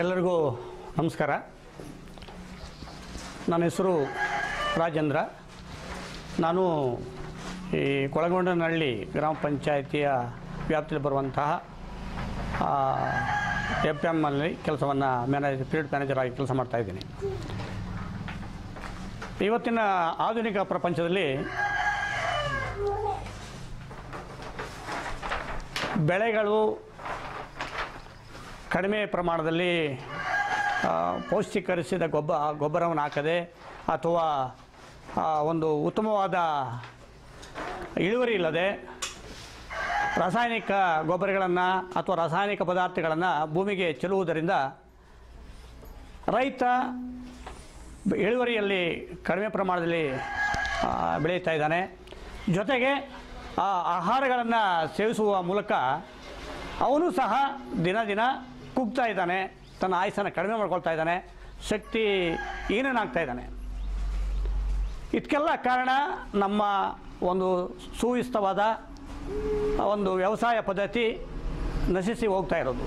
ಎಲ್ಲರಿಗೂ ನಮಸ್ಕಾರ ನನ್ನ ಹೆಸರು ರಾಜೇಂದ್ರ ನಾನು ಈ ಕೊಳಗೊಂಡನಹಳ್ಳಿ ಗ್ರಾಮ ಪಂಚಾಯಿತಿಯ ವ್ಯಾಪ್ತಿಯಲ್ಲಿ ಬರುವಂತಹ ಎಫ್ ಎಮ್ಮಲ್ಲಿ ಕೆಲಸವನ್ನು ಮ್ಯಾನೇಜ್ ಫೀಲ್ಡ್ ಮ್ಯಾನೇಜರ್ ಆಗಿ ಕೆಲಸ ಮಾಡ್ತಾಯಿದ್ದೀನಿ ಇವತ್ತಿನ ಆಧುನಿಕ ಪ್ರಪಂಚದಲ್ಲಿ ಬೆಳೆಗಳು ಕಡಿಮೆ ಪ್ರಮಾಣದಲ್ಲಿ ಆ, ಪೌಷ್ಟಿಕರಿಸಿದ ಗೊಬ್ಬ ಗೊಬ್ಬರವನ್ನು ಹಾಕದೆ ಅಥವಾ ಆ, ಒಂದು ಉತ್ತಮವಾದ ಇಳುವರಿ ಇಲ್ಲದೆ ರಾಸಾಯನಿಕ ಗೊಬ್ಬರಗಳನ್ನು ಅಥವಾ ರಾಸಾಯನಿಕ ಪದಾರ್ಥಗಳನ್ನು ಭೂಮಿಗೆ ಚೆಲ್ಲುವುದರಿಂದ ರೈತ ಬ- ಇಳುವರಿಯಲ್ಲಿ ಕಡಿಮೆ ಪ್ರಮಾಣದಲ್ಲಿ ಆ, ಬೆಳೀತಾ ಇದ್ದಾನೆ ಜೊತೆಗೆ ಆ ಆಹಾರಗಳನ್ನು ಸೇವಿಸುವ ಮೂಲಕ ಅವನು ಸಹ ದಿನ ದಿನ ಕುಗ್ತಾ ಇದ್ದಾನೆ ತನ್ನ ಆಯುಸ್ಸನ್ನು ಕಡಿಮೆ ಮಾಡ್ಕೊಳ್ತಾ ಇದ್ದಾನೆ ಶಕ್ತಿ ಹೀನನಾಗ್ತಾ ಇದ್ದಾನೆ ಇದಕ್ಕೆಲ್ಲ ಕಾರಣ ನಮ್ಮ ಒಂದು ಸುವ್ಯವಸ್ಥವಾದ ಒಂದು ವ್ಯವಸಾಯ ಪದ್ಧತಿ ನಶಿಸಿ ಹೋಗ್ತಾ ಇರೋದು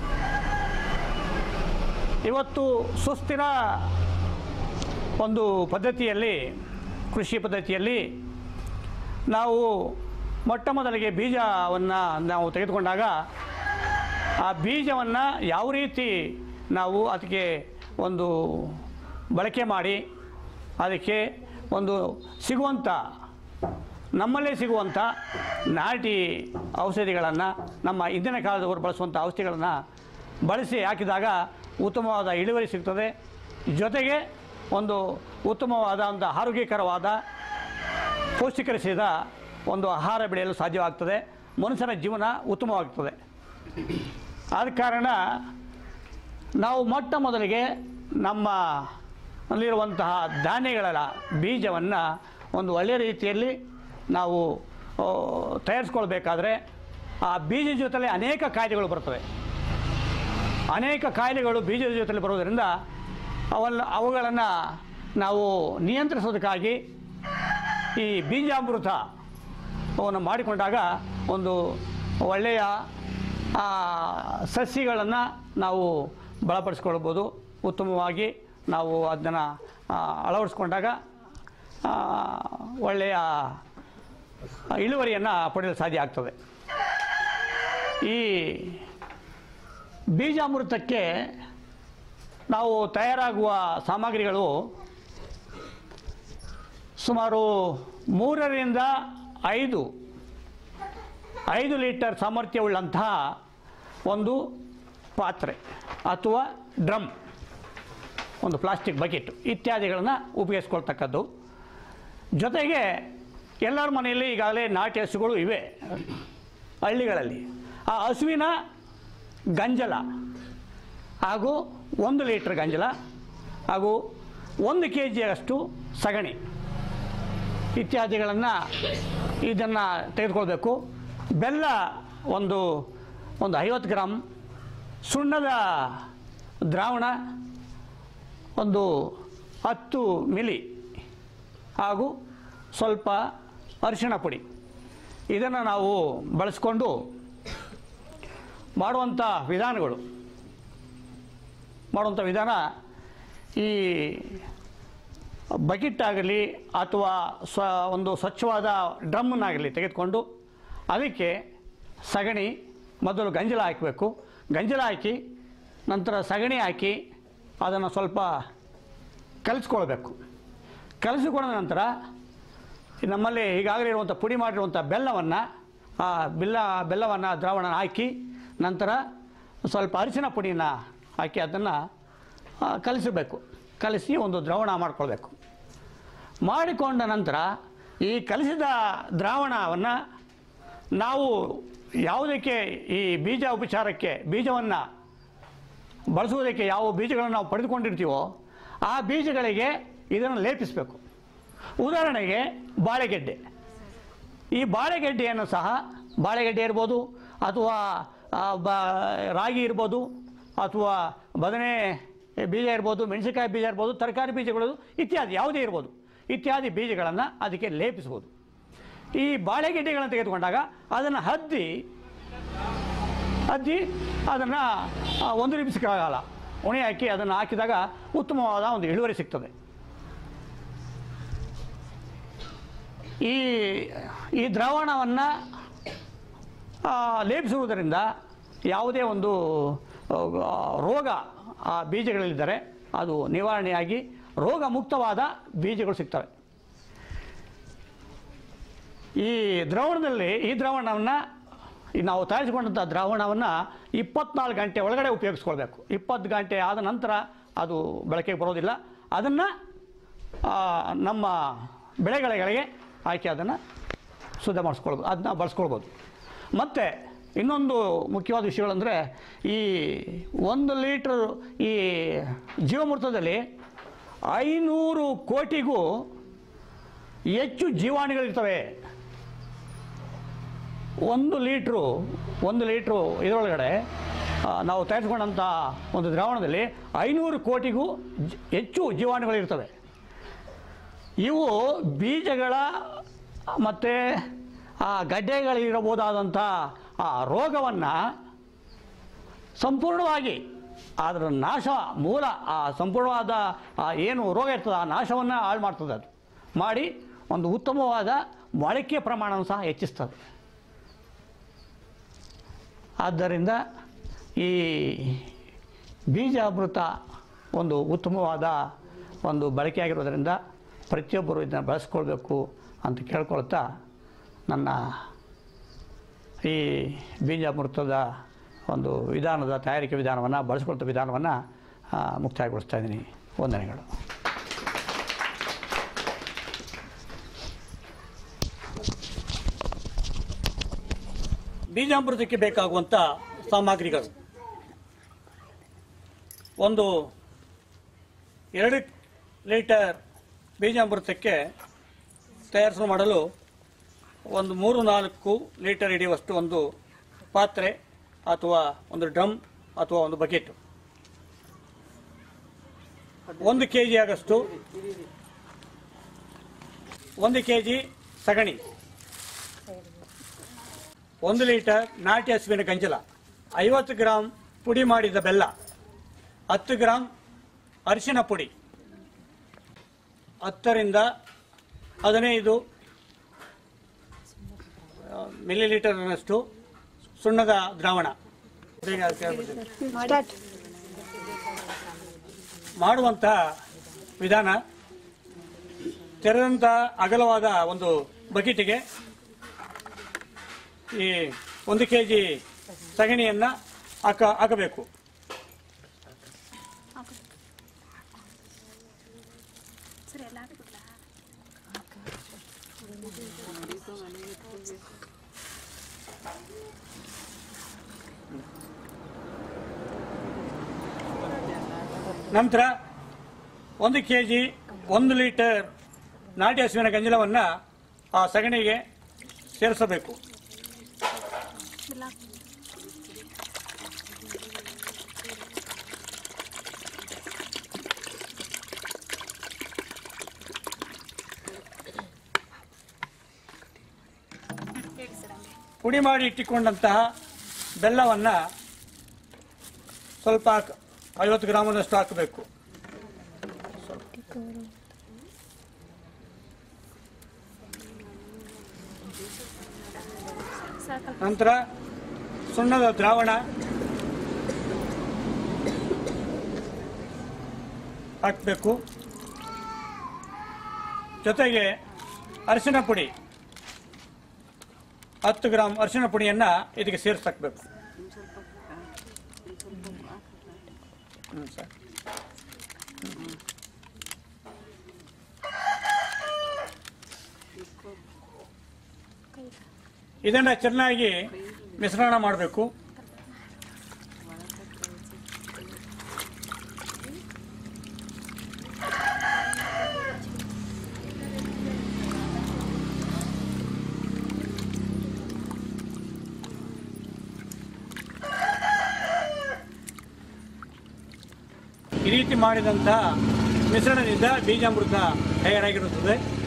ಇವತ್ತು ಸುಸ್ಥಿರ ಒಂದು ಪದ್ಧತಿಯಲ್ಲಿ ಕೃಷಿ ಪದ್ಧತಿಯಲ್ಲಿ ನಾವು ಮೊಟ್ಟ ಮೊದಲಿಗೆ ಬೀಜವನ್ನು ನಾವು ತೆಗೆದುಕೊಂಡಾಗ ಆ ಬೀಜವನ್ನು ಯಾವ ರೀತಿ ನಾವು ಅದಕ್ಕೆ ಒಂದು ಬಳಕೆ ಮಾಡಿ ಅದಕ್ಕೆ ಒಂದು ಸಿಗುವಂಥ ನಮ್ಮಲ್ಲೇ ಸಿಗುವಂಥ ನಾಟಿ ಔಷಧಿಗಳನ್ನು ನಮ್ಮ ಇಂದಿನ ಕಾಲದವರು ಬಳಸುವಂಥ ಔಷಧಿಗಳನ್ನು ಬಳಸಿ ಹಾಕಿದಾಗ ಉತ್ತಮವಾದ ಇಳುವರಿ ಸಿಗ್ತದೆ ಜೊತೆಗೆ ಒಂದು ಉತ್ತಮವಾದ ಒಂದು ಆರೋಗ್ಯಕರವಾದ ಪೌಷ್ಟಿಕರಿಸಿದ ಒಂದು ಆಹಾರ ಬೆಳೆಯಲು ಸಾಧ್ಯವಾಗ್ತದೆ ಮನುಷ್ಯನ ಜೀವನ ಉತ್ತಮವಾಗ್ತದೆ ಆದ ಕಾರಣ ನಾವು ಮೊಟ್ಟ ಮೊದಲಿಗೆ ನಮ್ಮ ಅಲ್ಲಿರುವಂತಹ ಧಾನ್ಯಗಳ ಬೀಜವನ್ನು ಒಂದು ಒಳ್ಳೆಯ ರೀತಿಯಲ್ಲಿ ನಾವು ಆ, ತಯಾರಿಸ್ಕೊಳ್ಬೇಕಾದ್ರೆ ಆ ಬೀಜ ಜೊತೆಲಿ ಅನೇಕ ಕಾಯಿಲೆಗಳು ಬರ್ತವೆ ಅನೇಕ ಕಾಯಿಲೆಗಳು ಬೀಜದ ಜೊತೆಲಿ ಬರೋದರಿಂದ ಅವನ್ನ ಅವುಗಳನ್ನು ನಾವು ನಿಯಂತ್ರಿಸೋದಕ್ಕಾಗಿ ಈ ಬೀಜಾಮೃತ ಅವನ್ನು ಮಾಡಿಕೊಂಡಾಗ ಒಂದು ಒಳ್ಳೆಯ ಆ, ಸಸಿಗಳನ್ನು ನಾವು ಬಲಪಡಿಸ್ಕೊಳ್ಬೋದು ಉತ್ತಮವಾಗಿ ನಾವು ಅದನ್ನು ಅಳವಡಿಸ್ಕೊಂಡಾಗ ಆ, ಒಳ್ಳೆಯ ಇಳುವರಿಯನ್ನು ಪಡೆಯಲು ಸಾಧ್ಯ ಆಗ್ತದೆ ಈ ಬೀಜಾಮೃತಕ್ಕೆ ನಾವು ತಯಾರಾಗುವ ಸಾಮಗ್ರಿಗಳು ಸುಮಾರು ಮೂರರಿಂದ ಐದು ಐದು ಲೀಟರ್ ಸಾಮರ್ಥ್ಯವುಳ್ಳಂತಹ ಒಂದು ಪಾತ್ರೆ ಅಥವಾ ಡ್ರಮ್ ಒಂದು ಪ್ಲಾಸ್ಟಿಕ್ ಬಕೆಟ್ ಇತ್ಯಾದಿಗಳನ್ನು ಉಪಯೋಗಿಸ್ಕೊಳ್ತಕ್ಕದ್ದು ಜೊತೆಗೆ ಎಲ್ಲರ ಮನೆಯಲ್ಲಿ ಈಗಾಗಲೇ ನಾಟಿ ಹಸುಗಳು ಇವೆ ಹಳ್ಳಿಗಳಲ್ಲಿ ಆ ಹಸುವಿನ ಗಂಜಲ ಹಾಗೂ ಒಂದು ಲೀಟ್ರ್ ಗಂಜಲ ಹಾಗೂ ಒಂದು ಕೆ ಜಿಯಷ್ಟು ಸಗಣಿ ಇತ್ಯಾದಿಗಳನ್ನು ಇದನ್ನು ತೆಗೆದುಕೊಳ್ಬೇಕು ಬೆಲ್ಲ ಒಂದು ಒಂದು ಐವತ್ತು ಗ್ರಾಮ್ ಸುಣ್ಣದ ದ್ರಾವಣ ಒಂದು ಹತ್ತು ಮಿಲಿ ಹಾಗೂ ಸ್ವಲ್ಪ ಅರಿಶಿಣ ಪುಡಿ ಇದನ್ನು ನಾವು ಬಳಸ್ಕೊಂಡು ಮಾಡುವಂಥ ವಿಧಾನಗಳು ಮಾಡುವಂಥ ವಿಧಾನ ಈ ಬಕೆಟ್ ಆಗಲಿ ಅಥವಾ ಸ್ವ ಒಂದು ಸ್ವಚ್ಛವಾದ ಡ್ರಮ್ಮನ್ನಾಗಲಿ ತೆಗೆದುಕೊಂಡು ಅದಕ್ಕೆ ಸಗಣಿ ಮೊದಲು ಗಂಜಲ ಹಾಕಬೇಕು ಗಂಜಲ ಹಾಕಿ ನಂತರ ಸಗಣಿ ಹಾಕಿ ಅದನ್ನು ಸ್ವಲ್ಪ ಕಲಿಸ್ಕೊಳ್ಬೇಕು ಕಲಿಸಿಕೊಂಡ ನಂತರ ಈ ನಮ್ಮಲ್ಲಿ ಈಗಾಗಲೇ ಇರುವಂಥ ಪುಡಿ ಮಾಡಿರುವಂಥ ಬೆಲ್ಲವನ್ನು ಆ ಬೆಲ್ಲ ಬೆಲ್ಲವನ್ನು ದ್ರಾವಣ ಹಾಕಿ ನಂತರ ಸ್ವಲ್ಪ ಅರಿಶಿನ ಪುಡಿನ ಹಾಕಿ ಅದನ್ನು ಕಲಿಸಬೇಕು ಕಲಿಸಿ ಒಂದು ದ್ರಾವಣ ಮಾಡಿಕೊಳ್ಬೇಕು ಮಾಡಿಕೊಂಡ ನಂತರ ಈ ಕಲಿಸಿದ ದ್ರಾವಣವನ್ನು ನಾವು ಯಾವುದಕ್ಕೆ ಈ ಬೀಜ ಉಪಚಾರಕ್ಕೆ ಬೀಜವನ್ನು ಬಳಸುವುದಕ್ಕೆ ಯಾವ ಬೀಜಗಳನ್ನು ನಾವು ಪಡೆದುಕೊಂಡಿರ್ತೀವೋ ಆ ಬೀಜಗಳಿಗೆ ಇದನ್ನು ಲೇಪಿಸಬೇಕು ಉದಾಹರಣೆಗೆ ಬಾಳೆಗೆಡ್ಡೆ ಈ ಬಾಳೆಗೆಡ್ಡೆಯನ್ನು ಸಹ ಬಾಳೆಗೆಡ್ಡೆ ಇರ್ಬೋದು ಅಥವಾ ಆ, ಬ ರಾಗಿ ಇರ್ಬೋದು ಅಥವಾ ಬದನೆ ಬೀಜ ಇರ್ಬೋದು ಮೆಣಸಿನಕಾಯಿ ಬೀಜ ಇರ್ಬೋದು ತರಕಾರಿ ಬೀಜಗಳು ಇತ್ಯಾದಿ ಯಾವುದೇ ಇರ್ಬೋದು ಇತ್ಯಾದಿ ಬೀಜಗಳನ್ನು ಅದಕ್ಕೆ ಲೇಪಿಸ್ಬೋದು ಈ ಬಾಳೆಗೆಡ್ಡೆಗಳನ್ನು ತೆಗೆದುಕೊಂಡಾಗ ಅದನ್ನು ಹದ್ದಿ ಅದ್ದಿ ಅದನ್ನು ಒಂದು ನಿಮಿಷಕ್ಕಾಗಲ್ಲ ಉಣೆ ಹಾಕಿ ಅದನ್ನು ಹಾಕಿದಾಗ ಉತ್ತಮವಾದ ಒಂದು ಇಳುವರಿ ಸಿಗ್ತದೆ ಈ ಈ ದ್ರಾವಣವನ್ನು ಲೇಪಿಸುವುದರಿಂದ ಯಾವುದೇ ಒಂದು ಆ, ರೋಗ ಆ ಬೀಜಗಳಲ್ಲಿದ್ದರೆ ಅದು ನಿವಾರಣೆಯಾಗಿ ರೋಗ ಮುಕ್ತವಾದ ಬೀಜಗಳು ಸಿಗ್ತವೆ ಈ ದ್ರಾವಣದಲ್ಲಿ ಈ ದ್ರಾವಣವನ್ನು ಈ ನಾವು ತಯಾರಿಸಿಕೊಂಡಂಥ ದ್ರಾವಣವನ್ನು ಇಪ್ಪತ್ನಾಲ್ಕು ಗಂಟೆ ಒಳಗಡೆ ಉಪಯೋಗಿಸ್ಕೊಳ್ಬೇಕು ಇಪ್ಪತ್ತು ಗಂಟೆ ಆದ ನಂತರ ಅದು ಬಳಕೆಗೆ ಬರೋದಿಲ್ಲ ಅದನ್ನು ನಮ್ಮ ಬೆಳೆಗಳಿಗೆ ಹಾಕಿ ಅದನ್ನು ಶುದ್ಧ ಮಾಡಿಸ್ಕೊಳ್ಬೋದು ಅದನ್ನ ಬಳಸ್ಕೊಳ್ಬೋದು ಮತ್ತು ಇನ್ನೊಂದು ಮುಖ್ಯವಾದ ವಿಷಯಗಳಂದರೆ ಈ ಒಂದು ಲೀಟ್ರ್ ಈ ಜೀವಮೃತದಲ್ಲಿ ಐನೂರು ಕೋಟಿಗೂ ಹೆಚ್ಚು ಜೀವಾಣುಗಳಿರ್ತವೆ ಒಂದು ಲೀಟ್ರು ಒಂದು ಲೀಟ್ರು ಇದರೊಳಗಡೆ ಆ, ನಾವು ತಯಾರಿಸ್ಕೊಂಡಂಥ ಒಂದು ದ್ರಾವಣದಲ್ಲಿ ಐನೂರು ಕೋಟಿಗೂ ಜ- ಹೆಚ್ಚು ಜೀವಾಣುಗಳಿರ್ತವೆ ಇವು ಬೀಜಗಳ ಮತ್ತು ಆ ಗಡ್ಡೆಗಳಿರಬಹುದಾದಂಥ ಆ ರೋಗವನ್ನು ಸಂಪೂರ್ಣವಾಗಿ ಅದರ ನಾಶ ಮೂಲ ಆ ಸಂಪೂರ್ಣವಾದ ಆ ಏನು ರೋಗ ಇರ್ತದೆ ಆ ನಾಶವನ್ನು ಹಾಳು ಮಾಡ್ತದೆ ಅದು ಮಾಡಿ ಒಂದು ಉತ್ತಮವಾದ ಮೊಳಕೆ ಪ್ರಮಾಣವನ್ನು ಸಹ ಹೆಚ್ಚಿಸ್ತದೆ ಆದ್ದರಿಂದ ಈ ಬೀಜಾಮೃತ ಒಂದು ಉತ್ತಮವಾದ ಒಂದು ಬಳಕೆಯಾಗಿರೋದರಿಂದ ಪ್ರತಿಯೊಬ್ಬರು ಇದನ್ನು ಬಳಸ್ಕೊಳ್ಬೇಕು ಅಂತ ಕೇಳ್ಕೊಳ್ತಾ ನನ್ನ ಈ ಬೀಜಾಮೃತದ ಒಂದು ವಿಧಾನದ ತಯಾರಿಕೆ ವಿಧಾನವನ್ನು ಬಳಸ್ಕೊಳ್ತ ವಿಧಾನವನ್ನು ಆ, ಮುಕ್ತಾಯಗೊಳಿಸ್ತಾ ಇದ್ದೀನಿ ವಂದನೆಗಳು ಬೀಜಾಮೃತಕ್ಕೆ ಬೇಕಾಗುವಂಥ ಸಾಮಗ್ರಿಗಳು ಒಂದು ಎರಡು ಲೀಟರ್ ಬೀಜಾಮೃತಕ್ಕೆ ತಯಾರಿಸಲು ಮಾಡಲು ಒಂದು ಮೂರು ನಾಲ್ಕು ಲೀಟರ್ ಹಿಡಿಯುವಷ್ಟು ಒಂದು ಪಾತ್ರೆ ಅಥವಾ ಒಂದು ಡ್ರಮ್ ಅಥವಾ ಒಂದು ಬಕೆಟ್ ಒಂದು ಕೆ ಜಿ ಆಗಷ್ಟು ಒಂದು ಕೆ ಜಿ ಸಗಣಿ ಒಂದು ಲೀಟರ್ ನಾಟಿ ಹಸುವಿನ ಗಂಜಲ ಐವತ್ತು ಗ್ರಾಂ ಪುಡಿ ಮಾಡಿದ ಬೆಲ್ಲ ಹತ್ತು ಗ್ರಾಂ ಅರಿಶಿನ ಪುಡಿ ಹತ್ತರಿಂದ ಹದಿನೈದು ಮಿಲಿ ಲೀಟರ್ನಷ್ಟು ಸುಣ್ಣದ ದ್ರಾವಣ ಬೇಗ ಅದಕ್ಕೆ ಹೇಳ್ಬಿಡ್ತೀನಿ. ಮಾಡುವಂಥ ವಿಧಾನ ತೆರೆದಂಥ ಅಗಲವಾದ ಒಂದು ಬಕೆಟಿಗೆ ಈ ಒಂದು ಕೆ ಜಿ ಸಗಣಿಯನ್ನು ಹಾಕ ಹಾಕಬೇಕು ಸರಿ ಎಲ್ಲ ಹಾಕ್ಬಿಡ್ಲಾ ನಂತರ ಒಂದು ಕೆ ಜಿ ಒಂದು ಲೀಟರ್ ನಾಟಿ ಹಸುವಿನ ಗಂಜಲವನ್ನು ಆ ಸಗಣಿಗೆ ಸೇರಿಸಬೇಕು ಎಲ್ಲ ಹಾಕ್- ಹೇಳಿ ಸರ್ ಹಂಗೆ ಪುಡಿ ಮಾಡಿ ಇಟ್ಟುಕೊಂಡಂತಹ ಬೆಲ್ಲವನ್ನು ಸ್ವಲ್ಪ ಹಾಕ್- ಐವತ್ತು ಗ್ರಾಮದಷ್ಟು ಹಾಕಬೇಕು ಸಾಕಲ್ಲ ನಂತರ ಸುಣ್ಣದ ದ್ರಾವಣ ಹಾಕಬೇಕು ಜೊತೆಗೆ ಅರಿಶಿನ ಪುಡಿ ಹತ್ತು ಗ್ರಾಂ ಅರಿಶಿನ ಪುಡಿಯನ್ನು ಇದಕ್ಕೆ ಸೇರಿಸಾಕಬೇಕು ಹ್ಞೂ ಸರ್ ಇದನ್ನು ಚೆನ್ನಾಗಿ ಮಿಶ್ರಣ ಮಾಡಬೇಕು ಈ ರೀತಿ ಮಾಡಿದಂತಹ ಮಿಶ್ರಣದಿಂದ ಬೀಜಾಮೃತ ತಯಾರಾಗಿರುತ್ತದೆ